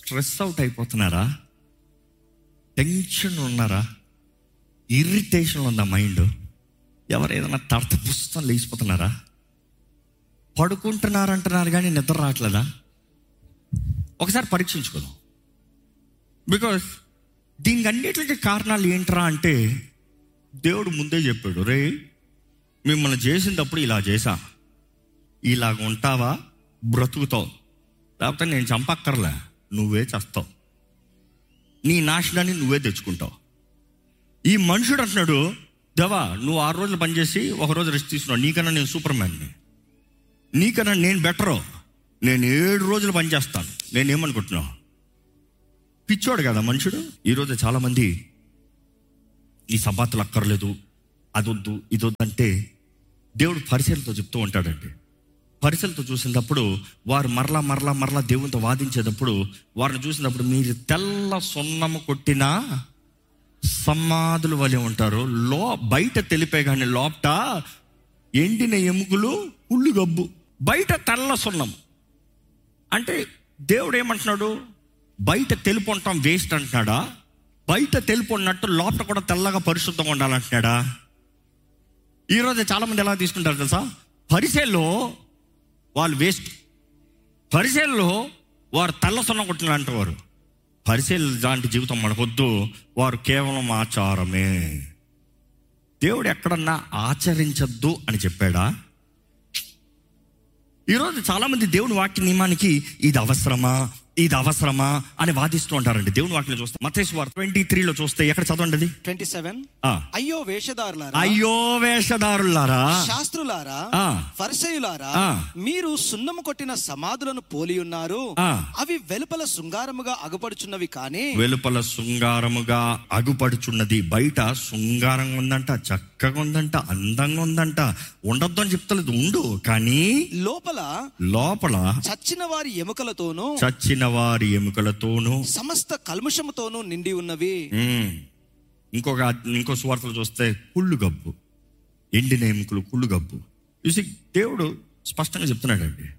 Stress out అయిపోతున్నారా tension ఉన్నారా irritation ఉందా మైండ్ ఎవరు ఏదైనా తడత పుస్తకం లేచిపోతున్నారా పడుకుంటున్నారు అంటున్నారు కానీ నిద్ర రావట్లేదా ఒకసారి పరీక్షించుకుందాం బికాస్ దీనికి అన్నిటికీ కారణాలు ఏంట్రా అంటే దేవుడు ముందే చెప్పాడు రే మిమ్మల్ని చేసినప్పుడు ఇలా చేసా ఇలాగ ఉంటావా బ్రతుకుతావు లేకపోతే నేను చంపక్కర్లే నువ్వే చేస్తావు నీ నాశనాన్ని నువ్వే తెచ్చుకుంటావు ఈ మనుషుడు అంటున్నాడు దేవా నువ్వు ఆరు రోజులు పనిచేసి ఒక రోజు రెస్ట్ తీసుకున్నావు నీకన్నా నేను సూపర్ మ్యాన్ని నీకన్నా నేను బెటరు నేను ఏడు రోజులు పనిచేస్తాను నేనేమనుకుంటున్నావు పిచ్చోడు కదా మనుషుడు ఈరోజు చాలామంది ఈ సబాతులు అక్కర్లేదు అదొద్దు ఇదొద్దు అంటే దేవుడు పరిశీలతో చెప్తూ ఉంటాడండి పరిశీలతో చూసినప్పుడు వారు మరలా మరలా మరలా దేవునితో వాదించేటప్పుడు వారిని చూసినప్పుడు మీరు తెల్ల సొన్నము కొట్టిన సమాధులు వలె ఉంటారు లో బయట తెలిపే కానీ లోపట ఎండిన ఎముకలు ఉళ్ళు గబ్బు బయట తెల్ల సున్నం అంటే దేవుడు ఏమంటున్నాడు బయట తెలుపు ఉంటాం వేస్ట్ అంటున్నాడా బయట తెలుపు ఉన్నట్టు లోపల కూడా తెల్లగా పరిశుద్ధంగా ఉండాలంటున్నాడా ఈరోజు చాలా మంది ఎలా తీసుకుంటారు తెలుసా పరిచయలో వాళ్ళు వేస్ట్ పరిచయల్లో వారు తెల్ల సున్నం కొట్టిన అంటారు పరిచయలు లాంటి జీవితం మనకొద్దు వారు కేవలం ఆచారమే దేవుడు ఎక్కడన్నా ఆచరించద్దు అని చెప్పాడా ఈరోజు చాలా మంది దేవుని వాక్య నియమానికి ఇది అవసరమా ఇది అవసరమా అని వాదిస్తూ ఉంటారండి దేవుని వాక్యం చూస్తే మతేష్ వారు ట్వంటీ త్రీలో చూస్తే ఎక్కడ చదవండి అది ట్వంటీ సెవెన్ ఆ. అయ్యో వేషధారులారా అయ్యో వేషధారులారా శాస్త్రులారా ఆ. పరిసయులారా ఆ. మీరు సున్నము కొట్టిన సమాధులను పోలి ఉన్నారు ఆ. అవి వెలుపల శృంగారముగా అగుపడుచున్నవి కానీ వెలుపల శృంగారముగా అగుపడుచున్నది బయట శృంగారంగా ఉందంట చక్కగా ఉందంట అందంగా ఉందంట ఉండొద్దు అని చెప్తలేదు ఉండు కానీ లోపల లోపల చచ్చిన వారి ఎముకలతోనూ చచ్చిన వారి ఎముకలతోనూ సమస్త కల్ముషముతోనూ నిండి ఉన్నవి ఉమ్, ఇంకొక ఇంకో సువార్తలు చూస్తే కుళ్ళు గబ్బు ఎండిన ఎముకలు కుళ్ళు గబ్బు చూసి దేవుడు స్పష్టంగా చెప్తున్నాడండి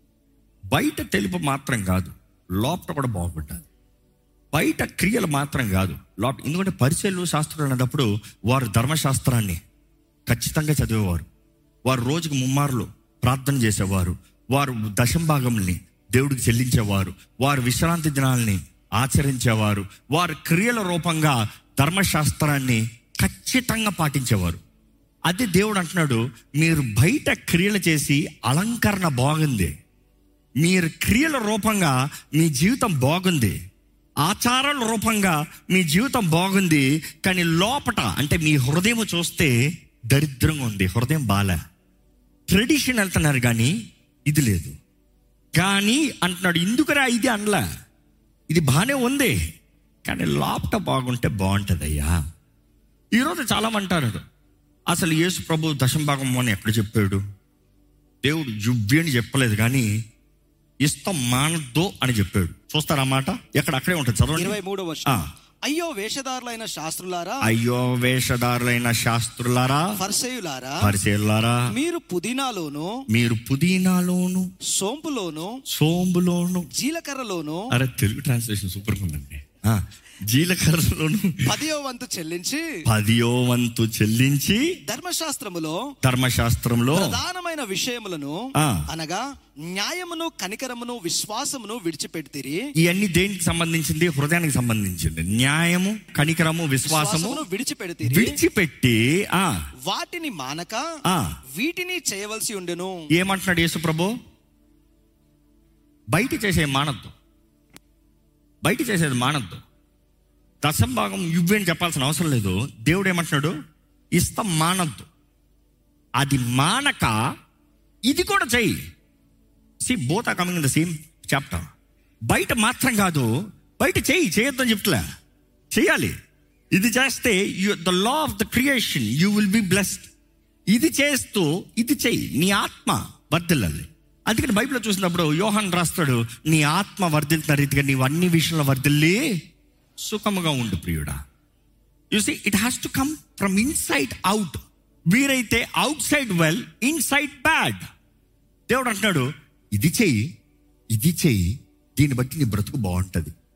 బయట తెలుపు మాత్రం కాదు లోపల కూడా బాగుంటుంది బయట క్రియలు మాత్రం కాదు లోపల ఎందుకంటే పరిచయలు శాస్త్రాలు అన్నప్పుడు వారు ధర్మశాస్త్రాన్ని ఖచ్చితంగా చదివేవారు వారు రోజుకి ముమ్మారులు ప్రార్థన చేసేవారు వారు దశంభాగంని దేవుడికి చెల్లించేవారు వారు విశ్రాంతి దినాల్ని ఆచరించేవారు వారు క్రియల రూపంగా ధర్మశాస్త్రాన్ని ఖచ్చితంగా పాటించేవారు అదే దేవుడు అంటున్నాడు మీరు బయట క్రియలు చేసి అలంకరణ బాగుంది మీరు క్రియల రూపంగా మీ జీవితం బాగుంది ఆచారాల రూపంగా మీ జీవితం బాగుంది కానీ లోపట అంటే మీ హృదయం చూస్తే దరిద్రంగా ఉంది హృదయం బాలే ట్రెడిషన్ వెళ్తున్నారు కానీ ఇది లేదు కానీ అంటున్నాడు ఎందుకురా ఇది అనలా ఇది బాగానే ఉంది కానీ లోపట బాగుంటే బాగుంటుందయ్యా ఈరోజు చాలా మంది అంటారు అసలు యేసు ప్రభు దశంభాగం అని ఎక్కడ చెప్పాడు దేవుడు జువ్వి అని చెప్పలేదు కానీ ఇష్టం మానద్దు అని చెప్పాడు చూస్తారా మాట ఎక్కడ అక్కడే ఉంటుంది చదవండి ఇరవై మూడో ఆ. వర్షం అయ్యో వేషధారులైన శాస్త్రులారా అయ్యో వేషధారులైన శాస్త్రులారా పరిసయులారా పరిశీలారా మీరు పుదీనాలోను మీరు పుదీనాలోను సోంపులోను సోంబులోను జీలకర్రలోను అరే తెలుగు ట్రాన్స్లేషన్ సూపర్ ఉందండి ఆ, జీలకర్రలోను పదియో వంతు చెల్లించి పదియో వంతు చెల్లించి ధర్మశాస్త్రములో ధర్మశాస్త్రంలో ప్రధానమైన విషయములను ఆ. అనగా న్యాయమును కనికరమును విశ్వాసమును విడిచిపెడితిరి ఇవన్నీ దేనికి సంబంధించింది హృదయానికి సంబంధించింది న్యాయము కనికరము విశ్వాసము విశ్వాసమును విడిచిపెడితిరి విడిచిపెట్టి ఆ వాటిని మానక ఆ వీటిని చేయవలసి ఉండెను ఏమంటున్నాడు యేసు ప్రభు బయట చేసే మానద్దు బయట చేసేది మానద్దు దశం భాగం ఇవ్వి అని చెప్పాల్సిన అవసరం లేదు దేవుడు ఏమంటున్నాడు ఇస్తాం మానద్దు అది మానక ఇది కూడా చెయ్యి see both are coming in the same chapter బయట మాత్రం కాదు బయట చెయ్యి చేయొద్దని చెప్తలే చేయాలి ఇది చేస్తే you the law of the creation you will be blessed ఇది చేస్తూ ఇది చెయ్యి నీ ఆత్మ వర్ధిల్లాలి అందుకని బైబిల్లో చూసినప్పుడు యోహాన్ రాస్తాడు నీ ఆత్మ వర్ధిల్తున్న రీతిగా నీవు అన్ని విషయంలో వర్ధిల్లి సుఖముగా ఉండు ప్రియుడా you see it has to come from inside out వీరైతే outside well inside bad దేవుడు అంటున్నాడు ఇది చెయ్యి ఇది చెయ్యి దీన్ని బట్టి నీ బ్రతుకు బాగుంటుంది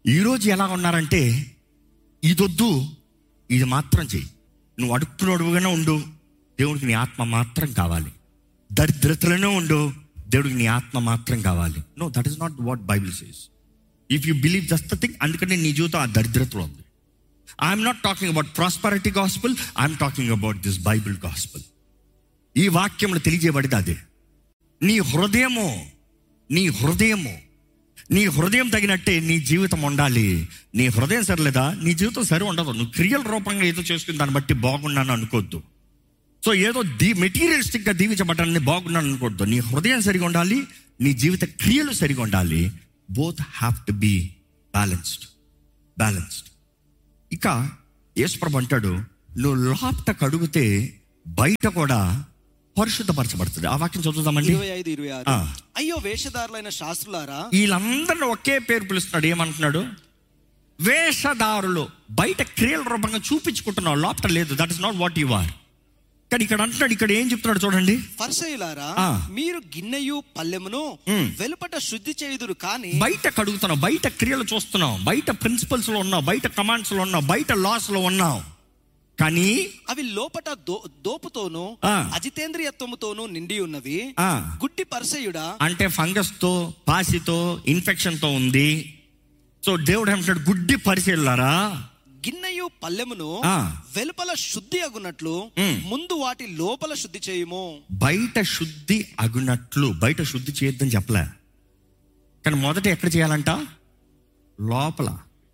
ఈరోజు ఎలా ఉన్నారంటే ఇదొద్దు ఇది మాత్రం చెయ్యి నువ్వు అడుక్కుని అడుగుగానే ఉండు దేవుడికి నీ ఆత్మ మాత్రం కావాలి దరిద్రతలోనే ఉండు దేవుడికి నీ ఆత్మ మాత్రం కావాలి no that is not what Bible says if you believe just the thing అందుకని నీ జీవితం ఆ దరిద్రతలో ఉంది I'm not talking about prosperity gospel I'm talking about this Bible gospel ఈ వాక్యంలో తెలియజేయబడింది అదే నీ హృదయము నీ హృదయము నీ హృదయం తగినట్టే నీ జీవితం ఉండాలి నీ హృదయం సరిలేదా నీ జీవితం సరి ఉండదు నువ్వు క్రియల రూపంగా ఏదో చేసుకుని దాన్ని బట్టి బాగున్నాను అనుకోవద్దు సో ఏదో దీ మెటీరియలిస్టిక్గా దీవించబడ్డాన్ని బాగున్నాను అనుకోవద్దు నీ హృదయం సరిగా ఉండాలి నీ జీవిత క్రియలు సరిగా ఉండాలి both have to be balanced balanced ఇక యేసుప్రభు అంటాడు నువ్వు లోపట కడుగుతే బయట కూడా పరిశుద్ధపరచబడుతుంది ఆ వాక్యం చదువుదామండి ఇరవై ఐదు ఇరవై ఆరు ఆ. అయ్యో వేషధారులైన శాస్త్రులారా వీళ్ళందరిని ఒకే పేరు పిలుస్తున్నాడు ఏమంటున్నాడు వేషధారులు బయట క్రియల రూపంగా చూపించుకుంటున్నావు లోపట లేదు that is not what you are కానీ ఇక్కడ అంటున్నాడు ఇక్కడ ఏం చెప్తున్నాడు చూడండి ఫర్సయులారా ఆ. మీరు గిన్నెయు పల్లెమును మ్. వెలుపట శుద్ధి చేయుదురు కానీ బయట కడుగుతున్నావు బయట క్రియలు చూస్తున్నావు బయట ప్రిన్సిపల్స్ లో ఉన్నావు బయట కమాండ్స్ లో ఉన్నావు బయట లాస్ లో ఉన్నావు కానీ అవి లోపట దో- దోపుతోను ఆ. అజితేంద్రియత్వముతోను నిండి ఉన్నవి ఆ. గుడ్డి పరసయుడా అంటే ఫంగస్ తో పాసితో ఇన్ఫెక్షన్ తో ఉంది సో దేవుడు ఏమంటాడు గుడ్డి పరిశీలారా గిన్నెయు పల్లెమును ఆ. వెలుపల శుద్ధి అగునట్లు మ్. ముందు వాటి లోపల శుద్ధి చేయుము బయట శుద్ధి అగునట్లు బయట శుద్ధి చేయొద్దని చెప్పలే కానీ మొదట ఎక్కడ చేయాలంట లోపల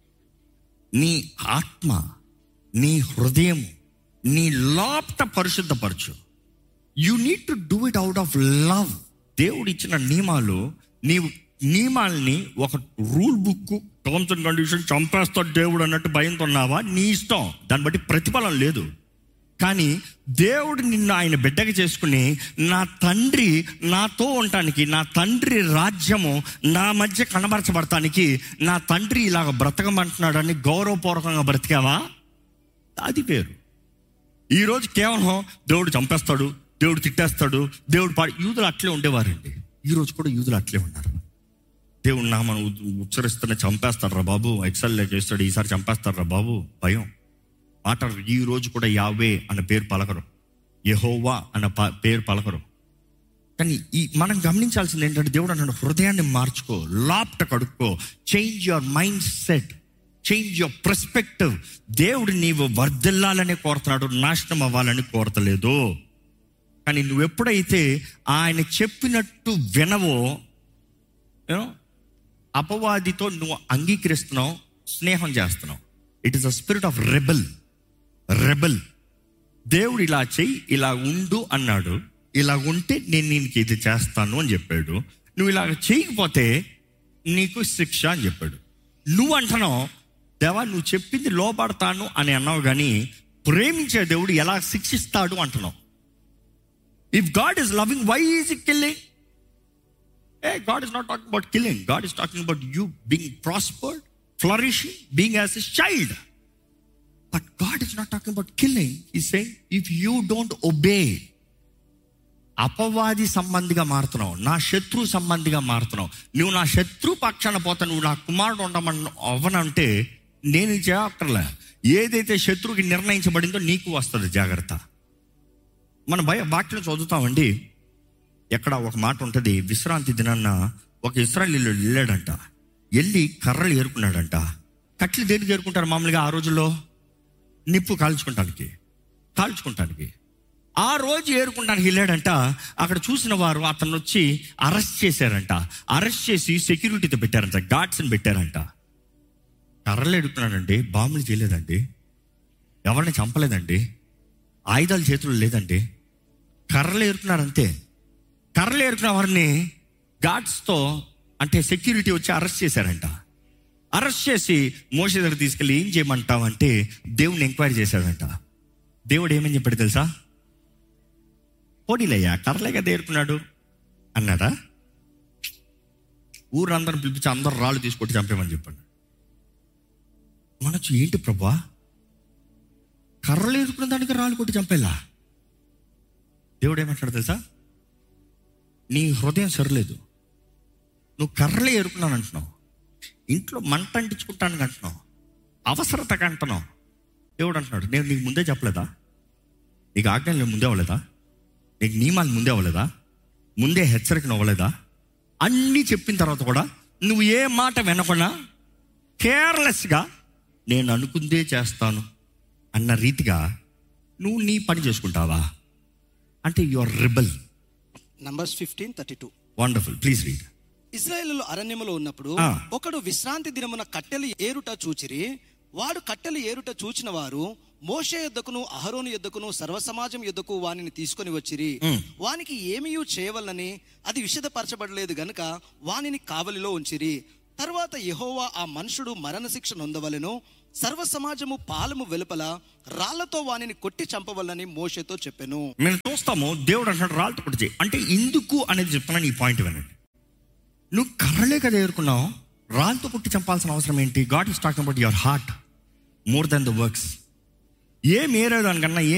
నీ ఆత్మ నీ హృదయం నీ లోపట పరిశుద్ధపరచు you need to do it out of love దేవుడు ఇచ్చిన నియమాలు నీవు నియమాల్ని ఒక rule book terms and condition చంపేస్తాడు దేవుడు అన్నట్టు భయంతో ఉన్నావా నీ ఇష్టం దాన్ని బట్టి ప్రతిఫలం లేదు కానీ దేవుడు నిన్ను ఆయన బిడ్డగా చేసుకుని నా తండ్రి నాతో ఉండటానికి నా తండ్రి రాజ్యము నా మధ్య కనబరచబడటానికి నా తండ్రి ఇలాగ బ్రతకమంటున్నాడని గౌరవపూర్వకంగా బ్రతికావా అది పేరు ఈరోజు కేవలం దేవుడు చంపేస్తాడు దేవుడు తిట్టేస్తాడు దేవుడు పాడి యూదులు అట్లే ఉండేవారండి ఈరోజు కూడా యూదులు అట్లే ఉన్నారు దేవుడు నామను ఉచ్చరిస్తున్న చంపేస్తాడు రా బాబు ఎక్సల్ చేస్తాడు ఈసారి చంపేస్తాడు రా బాబు భయం మాట ఈ రోజు కూడా యావే అన్న పేరు పలకరు యెహోవా అన్న ప- పేరు పలకరు కానీ ఈ మనం గమనించాల్సింది ఏంటంటే దేవుడు అన్నాడు హృదయాన్ని మార్చుకో లాప్ట కడుక్కో change your mindset change your perspective దేవుడు నీవు వర్ధిల్లాలని కోరుతున్నాడు నాశనం అవ్వాలని కోరతలేదు కానీ నువ్వు ఎప్పుడైతే ఆయన చెప్పినట్టు వినవో you know, అపవాదితో నువ్వు అంగీకరిస్తున్నావు స్నేహం చేస్తున్నావు it is a spirit of rebel rebel దేవుడు ఇలా చెయ్యి ఇలా ఉండు అన్నాడు ఇలా ఉంటే నేను నీకు ఇది చేస్తాను అని చెప్పాడు నువ్వు ఇలా చేయకపోతే నీకు శిక్ష అని చెప్పాడు నువ్వు అంటున్నావు దేవా నువ్వు చెప్పింది లోపడతాను అని అన్నావు కానీ ప్రేమించే దేవుడు ఎలా శిక్షిస్తాడు అంటున్నావు if God is loving why is killing Hey, God is not talking about killing. God is talking about you being prospered, flourishing, being as a child. But God is not talking about killing. He's saying, if you don't obey, అపవాది సంబంధిగా మారుతున్నావు నా శత్రు సంబంధిగా మారుతున్నావు నువ్వు నా శత్రు పక్షాన పోతా నువ్వు నా కుమారుడు ఉండమని అవ్వనంటే నేను చేయక్కర్లే ఏదైతే శత్రువుకి నిర్ణయించబడిందో నీకు వస్తుంది జాగ్రత్త మన భయ వాక్యం చదువుతామండి ఎక్కడ ఒక మాట ఉంటుంది విశ్రాంతి దినాన్న ఒక ఇస్రాయలీలో వెళ్ళాడంట వెళ్ళి కర్రలు ఏరుకున్నాడంట కట్లు దేనికి ఏరుకుంటారు మామూలుగా ఆ రోజుల్లో నిప్పు కాల్చుకుంటానికి కాల్చుకుంటానికి ఆ రోజు ఏరుకుంటానికి వెళ్ళాడంట అక్కడ చూసిన వారు అతను వచ్చి అరెస్ట్ చేశారంట అరెస్ట్ చేసి సెక్యూరిటీతో పెట్టారంట గార్డ్స్ని పెట్టారంట కర్రలు ఎడుకున్నాడండి బాంబులు చేయలేదండి ఎవరిని చంపలేదండి ఆయుధాలు చేతులు లేదండి కర్రలు ఏరుకున్నారంతే కర్రలు ఏరుకున్న వారిని గార్డ్స్తో అంటే సెక్యూరిటీ వచ్చి అరెస్ట్ చేశారంట అరెస్ట్ చేసి మోసే దగ్గర తీసుకెళ్ళి ఏం చేయమంటావు అంటే దేవుడిని ఎంక్వైరీ చేశాడంట దేవుడు ఏమని చెప్పాడు తెలుసా పోనీలయ్యా కర్రలే కదా ఏరుకున్నాడు అన్నాడా ఊరందరం పిలిపించి అందరు రాళ్ళు తీసుకొట్టి చంపేమని చెప్పాడు మనొచ్చు ఏంటి ప్రభా కర్రలు ఏరుకున్న దానికి రాళ్ళు కొట్టి చంపేలా దేవుడు ఏమంటాడు తెలుసా నీ హృదయం సరిలేదు నువ్వు కర్రలే ఏరుకున్నాను అంటున్నావు ఇంట్లో మంట అంటించుకుంటానికి అంటున్నావు అవసరతగా అంటున్నావు దేవుడు అంటున్నాడు నేను నీకు ముందే చెప్పలేదా నీకు ఆజ్ఞలు నేను ముందే అవ్వలేదా నీకు నియమాలు ముందే అవ్వలేదా ముందే హెచ్చరికను అవ్వలేదా అన్నీ చెప్పిన తర్వాత కూడా నువ్వు ఏ మాట వినకుండా కేర్లెస్గా నేను అనుకుందే చేస్తాను అన్న రీతిగా నువ్వు నీ పని చేసుకుంటావా అంటే your rebel Numbers fifteen thirty two wonderful please read ఇజ్రాయేలు అరణ్యములో ఉన్నప్పుడు ఆ. ఒకడు విశ్రాంతి దినమున కట్టెలు ఏరుట చూచిరి వాడు కట్టెలు ఏరుట చూచిన వారు మోషే యొద్దకును అహరోను యొద్దకును సర్వ సమాజం యొద్దకు వానిని తీసుకొని వచ్చిరి వానికి ఏమీయూ చేయవలనని అది విషదపరచబడలేదు గనుక వానిని కావలిలో ఉంచిరి తర్వాత యెహోవా ఆ మనుషుడు మరణశిక్ష నొందవలెను సర్వ సమాజము పాలము వెలుపల రాళ్లతో వానిని కొట్టి చంపవలని మోషేతో చెప్పెను మేము చూస్తాము దేవుడు అంటాడు రాళ్ళతో కొట్టి చేయి అంటే ఎందుకు అనేది చెప్తున్నాను ఈ పాయింట్ వినండి నువ్వు కర్రలే కదా ఎదుర్కొన్నావు రాళ్ళతో కొట్టి చంపాల్సిన అవసరం ఏంటి God is talking about your heart more than the works ఏం ఏరేదానికన్నా